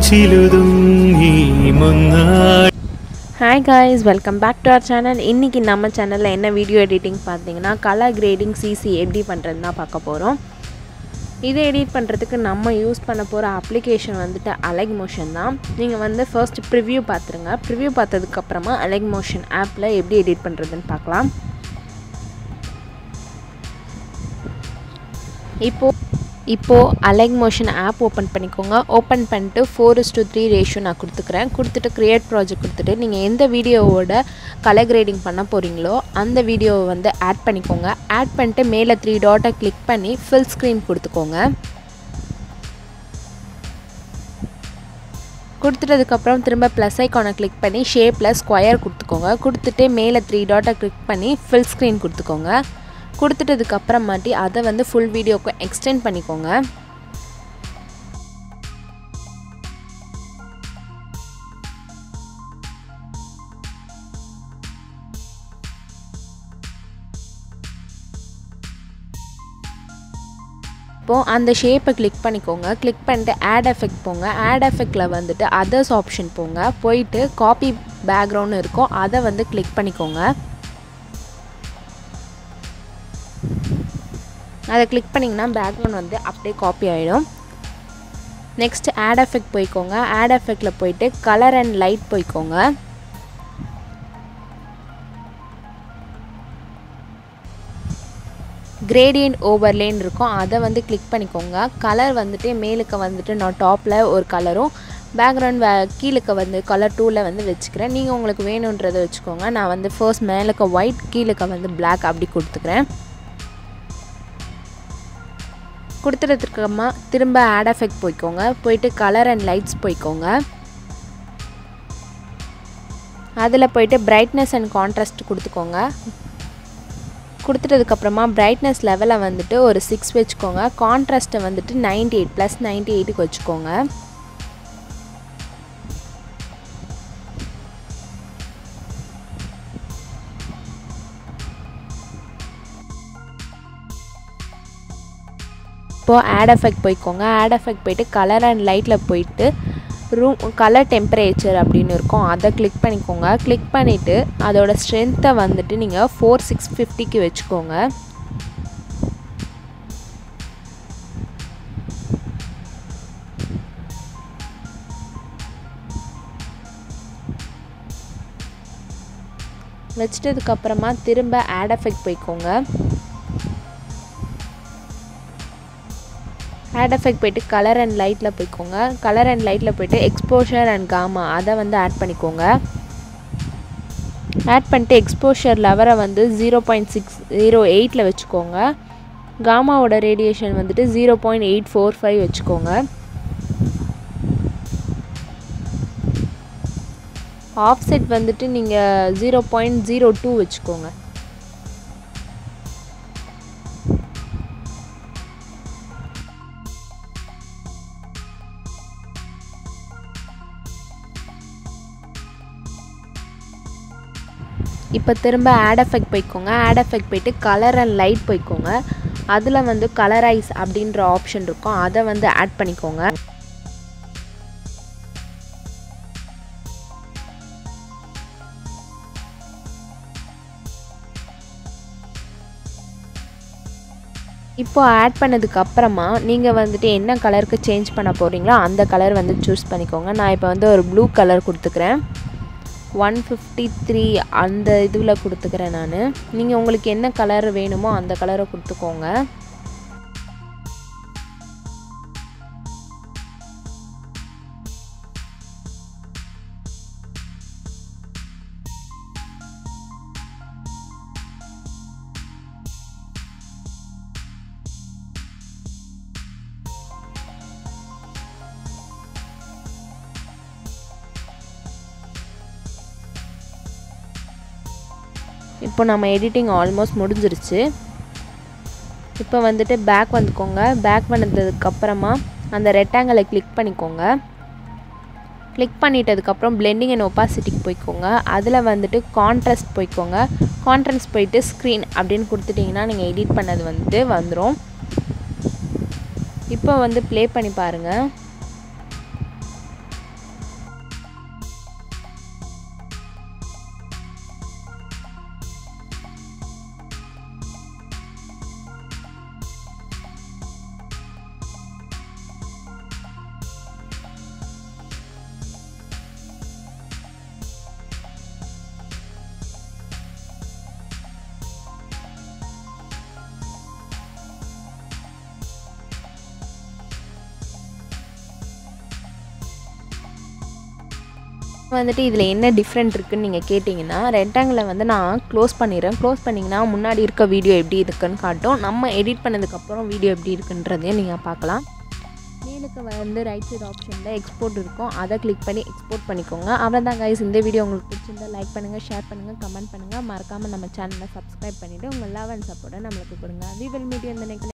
ചിലുതുങ്ങി മുന്നായി hi guys welcome back to our channel இன்றைக்கி நம்ம சேனலில் என்ன வீடியோ எடிட்டிங் பார்த்தீங்கன்னா கலர் கிரேடிங் சிசி எப்படி பண்ணுறதுன்னு தான் பார்க்க போகிறோம் இதை எடிட் பண்ணுறதுக்கு நம்ம யூஸ் பண்ண போகிற அப்ளிகேஷன் வந்துட்டு அலைக் மோஷன் தான் நீங்கள் வந்து ஃபர்ஸ்ட் ப்ரிவ்யூ பார்த்துருங்க ப்ரிவ்யூ பார்த்ததுக்கப்புறமா அலைக் மோஷன் ஆப்பில் எப்படி எடிட் பண்ணுறதுன்னு பார்க்கலாம் இப்போது இப்போது அலைக் மோஷன் ஆப் ஓப்பன் பண்ணிக்கோங்க ஓப்பன் பண்ணிட்டு four is to three ratio நான் கொடுத்துக்கிறேன் கொடுத்துட்டு க்ரியேட் ப்ராஜெக்ட் கொடுத்துட்டு நீங்கள் எந்த வீடியோவோட கலர் கிரேடிங் பண்ண போகிறீங்களோ அந்த வீடியோவை வந்து ஆட் பண்ணிக்கோங்க ஆட் பண்ணிட்டு மேலே த்ரீ டாட்டை கிளிக் பண்ணி ஃபில் ஸ்க்ரீன் கொடுத்துக்கோங்க கொடுத்துட்டதுக்கப்புறம் திரும்ப ப்ளஸ் ஐக்கானை கிளிக் பண்ணி ஷேப்பில் ஸ்கொயர் கொடுத்துக்கோங்க கொடுத்துட்டு மேலே த்ரீ டாட்டை கிளிக் பண்ணி ஃபில் ஸ்க்ரீன் கொடுத்துக்கோங்க கொடுத்துட்டதுக்கு அப்புறமாட்டி அதை வந்து ஃபுல் வீடியோக்கு எக்ஸ்டெண்ட் பண்ணிக்கோங்க இப்போது அந்த ஷேப்பை கிளிக் பண்ணிக்கோங்க கிளிக் பண்ணிட்டு ஆட் எஃபெக்ட் போங்க ஆட் எஃபெக்டில் வந்துட்டு அதர்ஸ் ஆப்ஷன் போங்க போயிட்டு காப்பி பேக்ரவுண்ட் இருக்கும் அதை வந்து கிளிக் பண்ணிக்கோங்க அதை கிளிக் பண்ணிங்கன்னா பேக்ரவுண்ட் வந்து அப்படியே காப்பி ஆகிடும் நெக்ஸ்ட் ஆட் எஃபெக்ட் போய்க்கோங்க ஆட் எஃபெக்டில் போயிட்டு கலர் அண்ட் லைட் போய்க்கோங்க கிரேடியன்ட் ஓவர்லேன்னு இருக்கும் அதை வந்து கிளிக் பண்ணிக்கோங்க கலர் வந்துட்டு மேலுக்கு வந்துட்டு நான் டாப்பில் ஒரு கலரும் பேக்ரவுண்ட் வே கீழுக்கு வந்து கலர் டூவில் வந்து வச்சுக்கிறேன் நீங்கள் உங்களுக்கு வேணுன்றதை வச்சுக்கோங்க நான் வந்து ஃபர்ஸ்ட் மேலுக்கு ஒயிட் கீழுக்கு வந்து பிளாக் அப்படி கொடுத்துக்கிறேன் கொடுத்துறதுக்கப்புறமா திரும்ப ஆட் எஃபெக்ட் போய்க்கோங்க போயிட்டு கலர் அண்ட் லைட்ஸ் போய்க்கோங்க அதில் போயிட்டு பிரைட்னஸ் அண்ட் கான்ட்ராஸ்ட் கொடுத்துக்கோங்க கொடுத்துட்டதுக்கப்புறமா பிரைட்னஸ் லெவலை வந்துட்டு ஒரு சிக்ஸ் வச்சுக்கோங்க கான்ட்ராஸ்ட்டை வந்துட்டு நைன்டி எயிட் ப்ளஸ் நைன்டி எயிட்டுக்கு வச்சுக்கோங்க இப்போது ஆட் எஃபெக்ட் போய்க்கோங்க ஆட் எஃபெக்ட் போயிட்டு கலர் அண்ட் லைட்டில் போயிட்டு ரூம் கலர் டெம்பரேச்சர் அப்படின்னு இருக்கும் அதை கிளிக் பண்ணிக்கோங்க கிளிக் பண்ணிவிட்டு அதோட ஸ்ட்ரென்த்தை வந்துட்டு நீங்கள் ஃபோர் சிக்ஸ் ஃபிஃப்டிக்கு வச்சுக்கோங்க வச்சிட்டதுக்கப்புறமா திரும்ப ஆட் எஃபெக்ட் போய்க்கோங்க ஆட் எஃபெக்ட் போயிட்டு கலர் அண்ட் லைட்டில் போய்க்கோங்க கலர் அண்ட் லைட்டில் போயிட்டு எக்ஸ்போஷர் அண்ட் காமா அதை வந்து ஆட் பண்ணிக்கோங்க ஆட் பண்ணிட்டு எக்ஸ்போஷர் லெவரை வந்து ஜீரோ பாயிண்ட் சிக்ஸ் ஜீரோ எயிட்டில் வச்சுக்கோங்க காமாவோட ரேடியேஷன் வந்துட்டு zero point eight four five வச்சுக்கோங்க ஆஃப்செட் வந்துட்டு நீங்கள் ஜீரோ பாயிண்ட் ஜீரோ டூ வச்சுக்கோங்க இப்போ திரும்ப ஆட் எஃபெக்ட் போய்க்கோங்க ஆட் எஃபெக்ட் போயிட்டு கலர் அண்ட் லைட் போய்க்கோங்க அதில் வந்து கலரைஸ் அப்படின்ற ஆப்ஷன் இருக்கும் அதை வந்து ஆட் பண்ணிக்கோங்க இப்போ ஆட் பண்ணதுக்கு அப்புறமா நீங்கள் வந்துட்டு என்ன கலருக்கு சேஞ்ச் பண்ண போகிறீங்களோ அந்த கலர் வந்து சூஸ் பண்ணிக்கோங்க நான் இப்போ வந்து ஒரு ப்ளூ கலர் கொடுத்துக்கிறேன் ஒன் ஃபிஃப்டி த்ரீ அந்த இதில் கொடுத்துக்கிறேன் நான் நீங்கள் உங்களுக்கு என்ன கலர் வேணுமோ அந்த கலரை கொடுத்துக்கோங்க இப்போ நம்ம எடிட்டிங் ஆல்மோஸ்ட் முடிஞ்சிருச்சு இப்போ வந்துட்டு பேக் வந்துக்கோங்க பேக் வந்ததுக்கப்புறமா அந்த ரெக்டாங்கிளை கிளிக் பண்ணிக்கோங்க கிளிக் பண்ணிட்டதுக்கப்புறம் பிளெண்டிங் அண்ட் ஒப்பாசிட்டிக்கு போய்க்கோங்க அதில் வந்துட்டு கான்ட்ராஸ்ட் போய்க்கோங்க கான்ட்ராஸ்ட் போயிட்டு ஸ்க்ரீன் அப்படின்னு கொடுத்துட்டிங்கன்னா நீங்கள் எடிட் பண்ணது வந்துட்டு வந்துடும் இப்போ வந்து ப்ளே பண்ணி பாருங்கள் வந்துட்டு இதில் என்ன டிஃப்ரெண்ட் இருக்குன்னு நீங்கள் கேட்டிங்கன்னா ரெக்டாங்கிளை வந்து நான் க்ளோஸ் பண்ணிடுறேன் க்ளோஸ் பண்ணிங்கன்னா முன்னாடி இருக்க வீடியோ எப்படி இருக்குன்னு காட்டும் நம்ம எடிட் பண்ணதுக்கப்புறம் வீடியோ எப்படி இருக்குன்றதையும் நீங்கள் பார்க்கலாம் மேலுக்கு வந்து ரைட் சைடு ஆப்ஷனில் எக்ஸ்போர்ட் இருக்கும் அதை கிளிக் பண்ணி எக்ஸ்போர்ட் பண்ணிக்கோங்க அவ்வளோதான் கைஸ் இந்த வீடியோ உங்களுக்கு பிடிச்சிருந்தா லைக் பண்ணுங்கள் ஷேர் பண்ணுங்கள் கமெண்ட் பண்ணுங்கள் மறக்காமல் நம்ம சேனலை சப்ஸ்கிரைப் பண்ணிவிட்டு உங்கள் லவ் அண்ட் சப்போர்ட்டை நம்மளுக்கு கொடுங்க வி வில் மீட் இந்த நெக்ஸ்ட்